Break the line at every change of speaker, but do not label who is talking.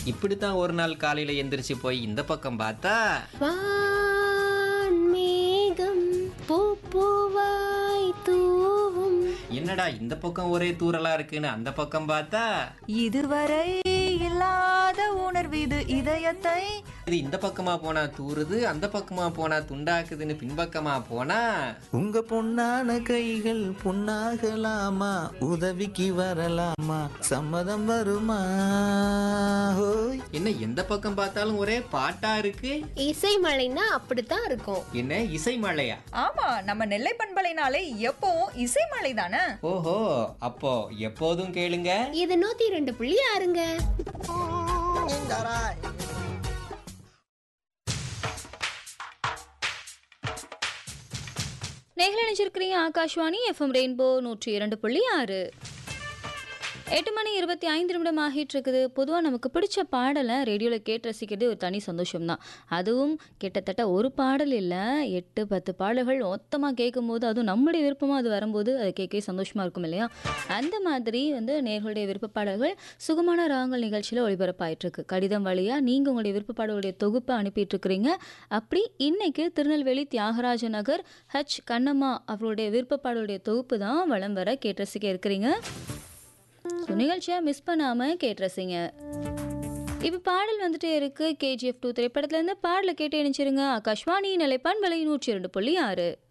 இப்படித்தான் ஒரு நாள் காலையில எந்திரிச்சு போய் இந்த பக்கம் பார்த்தா
வான்மேகம் பூப்பூவாய் தூவும்
என்னடா இந்த பக்கம் ஒரே தூறலா இருக்குன்னு அந்த பக்கம் பார்த்தா
இதுவரை இல்லாத உணர்வு இது இதயத்தை
இது இந்த பக்கமா போனா தூறுது அந்த பக்கமா போனா துண்டாக்குதுன்னு பின்பக்கமா போனா
உங்க பொன்னான கைகள் பொன்னாகலாமா உதவிக்கு வரலாமா சம்மதம் வருமா ஹோய்
என்ன எந்த பக்கம் பார்த்தாலும் ஒரே பாட்டா இருக்கு
இசை மழைன்னா அப்படித்தான் இருக்கும்
என்ன இசை மழையா
ஆமா நம்ம நெல்லை பண்பலைனாலே எப்பவும் இசைமலை தானே
ஓஹோ அப்போ எப்போதும் கேளுங்க
இது நூத்தி ரெண்டு புள்ளி ஆறுங்க
நேரில் நினைச்சிருக்கிறீங்க ஆகாஷ்வாணி எஃப்எம் ரெயின்போ நூற்றி இரண்டு புள்ளி ஆறு எட்டு மணி இருபத்தி ஐந்து நிமிடம் ஆகிட்டு இருக்குது பொதுவாக நமக்கு பிடிச்ச பாடலை ரேடியோவில் கேட்டு ரசிக்கிறது ஒரு தனி சந்தோஷம்தான் அதுவும் கிட்டத்தட்ட ஒரு பாடல் இல்லை எட்டு பத்து பாடல்கள் மொத்தமாக கேட்கும்போது அதுவும் நம்முடைய விருப்பமாக அது வரும்போது அது கேட்கவே சந்தோஷமாக இருக்கும் இல்லையா அந்த மாதிரி வந்து நேர்களுடைய விருப்ப பாடல்கள் சுகமான ராகங்கள் நிகழ்ச்சியில் ஒளிபரப்பாயிட்டிருக்கு கடிதம் வழியாக நீங்கள் உங்களுடைய விருப்ப பாடலுடைய தொகுப்பை அனுப்பிட்டு இருக்கிறீங்க அப்படி இன்னைக்கு திருநெல்வேலி தியாகராஜ நகர் ஹச் கண்ணம்மா அவருடைய விருப்ப பாடலுடைய தொகுப்பு தான் வலம் வர கேட்டு ரசிக்க இருக்கிறீங்க ஸோ நிகழ்ச்சியாக மிஸ் பண்ணாமல் கேட்டு ரசிங்க இப்போ பாடல் வந்துட்டே இருக்கு கேஜிஎஃப் டூ திரைப்படத்துலேருந்து பாடலை கேட்டு இணைச்சிருங்க ஆகாஷ்வாணி நிலைப்பான் விலை நூற்றி இரண்டு புள்ளி ஆறு